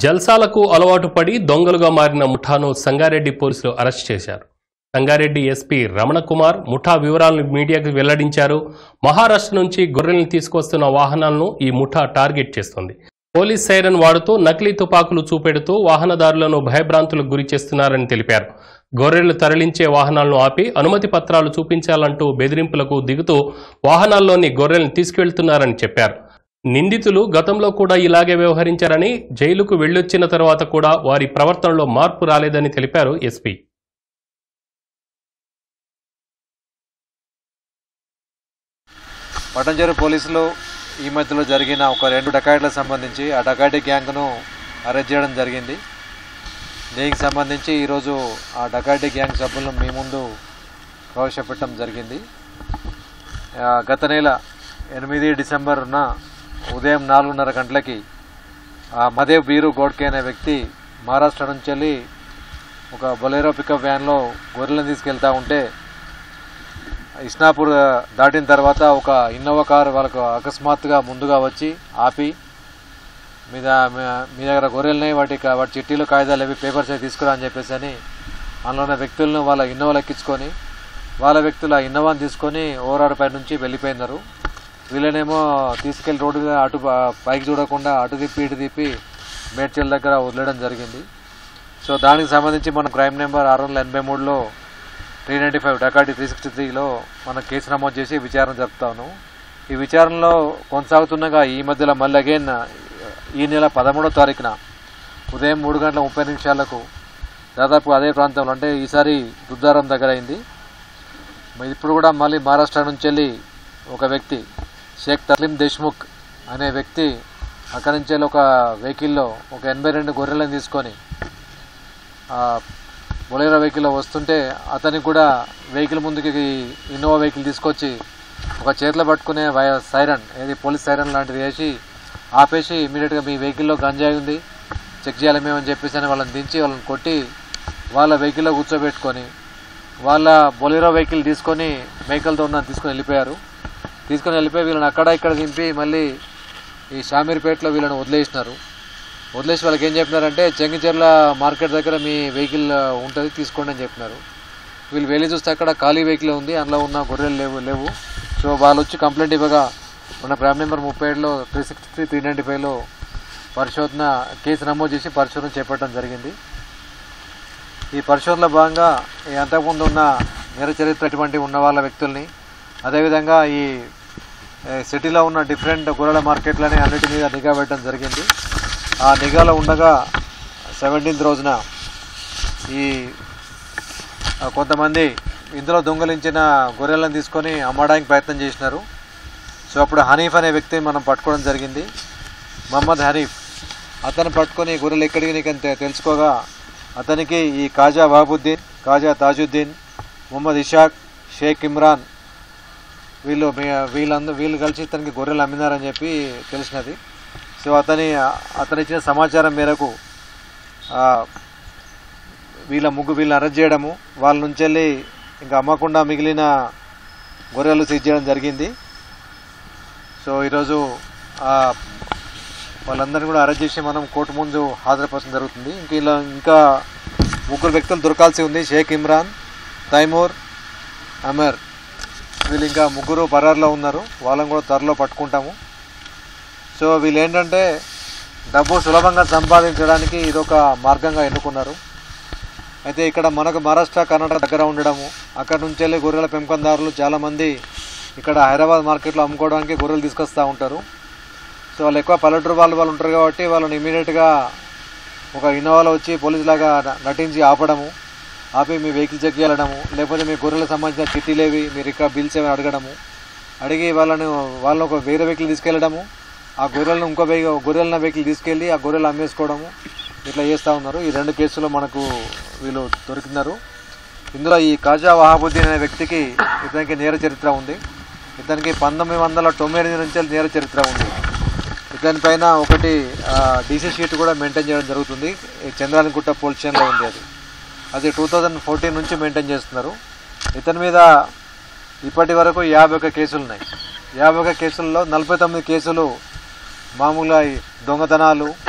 జల్సాలకు అలవాటు పడి దొంగలుగా మారిన ముఠాను సంగారెడ్డి పోలీసులు అరెస్ట్ చేశారు సంగారెడ్డి ఎస్పీ రమణకుమార్ ముఠా వివరాలను మీడియాకు వెల్లడించారు మహారాష్ట్ర నుంచి గొర్రెల్ని తీసుకొస్తున్న వాహనాలను ఈ ముఠా టార్గెట్ చేస్తుంది పోలీస్ సైరన్ వాడుతూ నకిలీ తుపాకులు చూపెడుతూ వాహనదారులను భయభ్రాంతులకు గురి చేస్తున్నారని తెలిపారు గొర్రెలు తరలించే వాహనాలను ఆపి అనుమతి పత్రాలు చూపించాలంటూ బెదిరింపులకు దిగుతూ వాహనాల్లోని గొర్రెల్ని తీసుకెళ్తున్నారని చెప్పారు నిందితులు గతంలో కూడా ఇలాగే వ్యవహరించారని జైలుకు వెళ్ళొచ్చిన తర్వాత కూడా వారి ప్రవర్తనలో మార్పు రాలేదని తెలిపారు ఎస్పీ పటంచెరు పోలీసులు ఈ మధ్యలో జరిగిన ఒక రెండు డకాయిట్లకు సంబంధించి ఆ డకాయిటీ గ్యాంగ్ను అరెస్ట్ చేయడం జరిగింది దీనికి సంబంధించి ఈరోజు ఆ డకాయిటీ గ్యాంగ్ సభ్యులను మీ ముందు ప్రవేశపెట్టడం జరిగింది ఆ, గత నెల ఎనిమిది డిసెంబర్న ఉదయం నాలుగున్నర గంటలకి ఆ మదేవ్ బీరు గోడ్కే అనే వ్యక్తి మహారాష్ట్ర నుంచి వెళ్ళి ఒక బొలేరో పికప్ వ్యాన్లో గొర్రెలను తీసుకెళ్తా ఉంటే ఇస్నాపూర్ దాటిన తర్వాత ఒక ఇన్నోవా కారు వాళ్ళకు అకస్మాత్తుగా ముందుగా వచ్చి ఆపి మీద మీ దగ్గర గొర్రెలున్నాయి వాటి కా- వాటి చిట్టీలు కాగితాలు అవి పేపర్స్ అవి తీసుకురా అని చెప్పేసి అని అందులో ఉన్న వ్యక్తులను వాళ్ళ ఇన్నోవాలు ఎక్కించుకొని వాళ్ళ వ్యక్తులు ఆ ఇన్నోవాని తీసుకొని ఓవరాడు పై నుంచి వెళ్ళిపోయినారు వీళ్ళనేమో తీసుకెళ్లి రోడ్డు మీద అటు ప- పైకి చూడకుండా అటు తిప్పి ఇటు తిప్పి మేడ్చల్ దగ్గర వదిలేయడం జరిగింది సో దానికి సంబంధించి మనం క్రైమ్ నెంబర్ ఆరు వందల ఎనభై మూడులో three ninety five dacoity three sixty త్రీలో మనం కేసు నమోదు చేసి విచారణ జరుపుతాను ఈ విచారణలో కొనసాగుతుండగా ఈ మధ్యలో మళ్ళీ అగైన్ ఈ నెల పదమూడో తారీఖున ఉదయం మూడు గంటల ముప్పై నిమిషాలకు దాదాపు అదే ప్రాంతంలో అంటే ఈసారి రుద్దారం దగ్గర అయింది మరి ఇప్పుడు కూడా మళ్ళీ మహారాష్ట్ర నుంచి వెళ్ళి ఒక వ్యక్తి షేక్ తస్లిం దేశ్ముఖ్ అనే వ్యక్తి అక్కడి నుంచి వెళ్ళి ఒక వెహికల్లో ఒక ఎనభై రెండు గొర్రెలను తీసుకొని ఆ బొలేరో వెహికల్లో వస్తుంటే అతనికి కూడా వెహికల్ ముందుకి ఇన్నోవా వెహికల్ తీసుకొచ్చి ఒక చేతిలో పట్టుకునే వయ- సైరన్ ఏది పోలీస్ సైరన్ లాంటిది వేసి ఆపేసి ఇమీడియట్గా మీ వెహికల్లో గంజాయి ఉంది చెక్ చేయాలి మేము అని చెప్పేసి అని వాళ్ళని దించి వాళ్ళని కొట్టి వాళ్ళ వెహికల్లో కూర్చోబెట్టుకొని వాళ్ళ బొలేరో వెహికల్ తీసుకొని వెహికల్తో ఉన్న తీసుకొని వెళ్ళిపోయారు తీసుకొని వెళ్ళిపోయి వీళ్ళని అక్కడ ఇక్కడ దింపి మళ్ళీ ఈ షామీర్పేటలో వీళ్ళని వదిలేసినారు వదిలేసి వాళ్ళకి ఏం చెప్పినారంటే చెంగిచెర్ల మార్కెట్ దగ్గర మీ వెహికల్ ఉంటుంది తీసుకోండి అని చెప్పినారు వీళ్ళు వెళ్ళి చూస్తే అక్కడ ఖాళీ వెహికల్ ఉంది అందులో ఉన్న గొర్రెలు లేవు లేవు సో వాళ్ళు వచ్చి కంప్లైంట్ ఇవ్వగా మన ప్రైమ్ నెంబర్ ముప్పై ఏడులో three sixty three three ninety ఫైవ్లో పరిశోధన కేసు నమోదు చేసి పరిశోధన చేపట్టడం జరిగింది ఈ పరిశోధనలో భాగంగా ఈ అంతకుముందు ఉన్న నేర చరిత్ర అటువంటి ఉన్న వాళ్ళ వ్యక్తుల్ని అదేవిధంగా ఈ ఏ, సిటీలో ఉన్న డిఫరెంట్ గొర్రెల మార్కెట్లని అన్నిటి మీద నిఘా పెట్టడం జరిగింది ఆ నిఘాలో ఉండగా సెవెంటీన్త్ రోజున ఈ ఆ, కొంతమంది ఇందులో దొంగలించిన గొర్రెలను తీసుకొని అమ్మడానికి ప్రయత్నం చేసినారు సో అప్పుడు హనీఫ్ అనే వ్యక్తిని మనం పట్టుకోవడం జరిగింది మహమ్మద్ హనీఫ్ అతను పట్టుకొని ఈ గొర్రెలు ఎక్కడికి నీకు అంతే తెలుసుకోగా అతనికి ఈ కాజా వహబుద్దీన్ కాజా తాజుద్దీన్ మొహమ్మద్ ఇషాక్ షేక్ ఇమ్రాన్ వీళ్ళు మీ- వీళ్ళందరూ వీళ్ళు కలిసి ఇతనికి గొర్రెలు అమ్మినారని చెప్పి తెలిసినది సో అతని అతను ఇచ్చిన సమాచారం మేరకు ఆ, వీళ్ళ ముగ్గు వీళ్ళని అరెస్ట్ చేయడము వాళ్ళ నుంచి వెళ్ళి ఇంకా అమ్మకుండా మిగిలిన గొర్రెలు సీజ్ చేయడం జరిగింది సో ఈరోజు ఆ, వాళ్ళందరినీ కూడా అరెస్ట్ చేసి మనం కోర్టు ముందు హాజరుపరచడం జరుగుతుంది ఇంకా ఇలా ఇంకా ముగ్గురు వ్యక్తులు దొరకాల్సి ఉంది షేక్ ఇమ్రాన్ తైమూర్ అమర్ వీళ్ళు ఇంకా ముగ్గురు పరారులో ఉన్నారు వాళ్ళని కూడా త్వరలో పట్టుకుంటాము సో వీళ్ళు ఏంటంటే డబ్బు సులభంగా సంపాదించడానికి ఇదొక మార్గంగా ఎన్నుకున్నారు అయితే ఇక్కడ మనకు మహారాష్ట్ర కర్ణాటక దగ్గర ఉండడము అక్కడ నుంచి వెళ్ళి గొర్రెల పెంపకందారులు చాలామంది ఇక్కడ హైదరాబాద్ మార్కెట్లో అమ్ముకోవడానికి గొర్రెలు తీసుకొస్తూ ఉంటారు సో వాళ్ళు ఎక్కువ పల్లెటూరు వాళ్ళు వాళ్ళు ఉంటారు కాబట్టి వాళ్ళని ఇమీడియట్గా ఒక ఇన్నోవాలో వచ్చి పోలీసు లాగా న- నటించి ఆపడము ఆపి మీ వెహికల్ చెక్ చేయడము లేకపోతే మీ గొర్రెలకు సంబంధించిన చిట్టీలేవి మీరు ఇక్కడ బిల్స్ ఏమి అడగడము అడిగి వాళ్ళని వాళ్ళని ఒక వేరే వెహికల్ తీసుకెళ్ళడము ఆ గొర్రెలను ఇంకో వెహికల్ గొర్రెల వెహికల్ తీసుకెళ్ళి ఆ గొర్రెలు అమ్మేసుకోవడము ఇట్లా చేస్తూ ఉన్నారు ఈ రెండు కేసుల్లో మనకు వీళ్ళు దొరికినారు ఇందులో ఈ కాజా వహాబుద్దీన్ అనే వ్యక్తికి ఇతనికి నేర చరిత్ర ఉంది ఇతనికి పంతొమ్మిది వందల తొంభై ఎనిమిది నుంచి నేర చరిత్ర ఉంది ఇతని పైన ఒకటి డీసీ షీట్ కూడా మెయింటైన్ చేయడం జరుగుతుంది ఈ చంద్రానిగుట్ట పోలీస్ స్టేషన్లో ఉంది అది అది టూ థౌజండ్ ఫోర్టీన్ నుంచి మెయింటైన్ చేస్తున్నారు ఇతని మీద ఇప్పటి వరకు యాభై ఒక కేసులు ఉన్నాయి యాభై ఒక కేసుల్లో నలభై తొమ్మిది కేసులు మామూలుగా ఈ దొంగతనాలు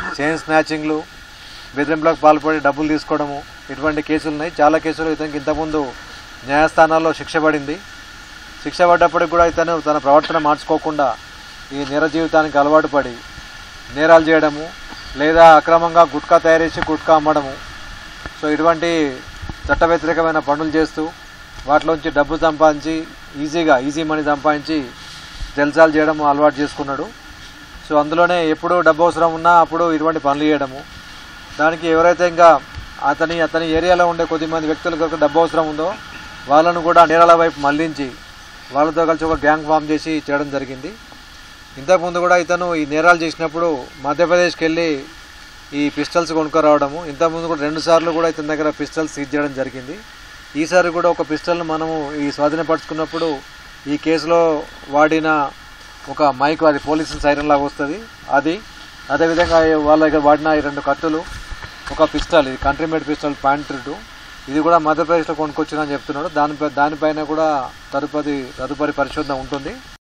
చైన్ స్నాచింగ్లు బెదిరింపులకు పాల్పడి డబ్బులు తీసుకోవడము ఇటువంటి కేసులు ఉన్నాయి చాలా కేసులు ఇతనికి ఇంతకుముందు న్యాయస్థానాల్లో శిక్ష పడింది శిక్ష పడ్డప్పటికి కూడా ఇతను తన ప్రవర్తన మార్చుకోకుండా ఈ నేర జీవితానికి అలవాటు పడి నేరాలు చేయడము లేదా అక్రమంగా గుట్కా తయారు చేసి గుట్కా అమ్మడము సో ఇటువంటి చట్ట వ్యతిరేకమైన పనులు చేస్తూ వాటిలోంచి డబ్బు సంపాదించి ఈజీగా ఈజీ మనీ సంపాదించి జల్సాలు చేయడం అలవాటు చేసుకున్నాడు సో అందులోనే ఎప్పుడు డబ్బు అవసరం ఉన్నా అప్పుడు ఇటువంటి పనులు చేయడము దానికి ఎవరైతే ఇంకా అతని అతని ఏరియాలో ఉండే కొద్దిమంది వ్యక్తులకు డబ్బు అవసరం ఉందో వాళ్ళను కూడా నేరాల వైపు మళ్లించి వాళ్ళతో కలిసి ఒక గ్యాంగ్ ఫామ్ చేసి చేయడం జరిగింది ఇంతకుముందు కూడా ఇతను ఈ నేరాలు చేసినప్పుడు మధ్యప్రదేశ్కి వెళ్ళి ఈ పిస్టల్స్ కొనుక్కరావడము ఇంతకుముందు కూడా రెండు సార్లు కూడా ఇతని దగ్గర పిస్టల్స్ సీజ్ చేయడం జరిగింది ఈసారి కూడా ఒక పిస్టల్ను మనము ఈ స్వాధీనపరుచుకున్నప్పుడు ఈ కేసులో వాడిన ఒక మైక్ అది పోలీస్ సైరన్ లాగా వస్తుంది అది అదేవిధంగా వాళ్ళ దగ్గర వాడిన ఈ రెండు కత్తులు ఒక పిస్టల్ ఇది country made pistol point two ఇది కూడా మధ్యప్రదేశ్లో కొనుక్కొచ్చిందని చెప్తున్నాడు దానిపై దానిపైన కూడా తదుపరి తదుపరి పరిశోధన ఉంటుంది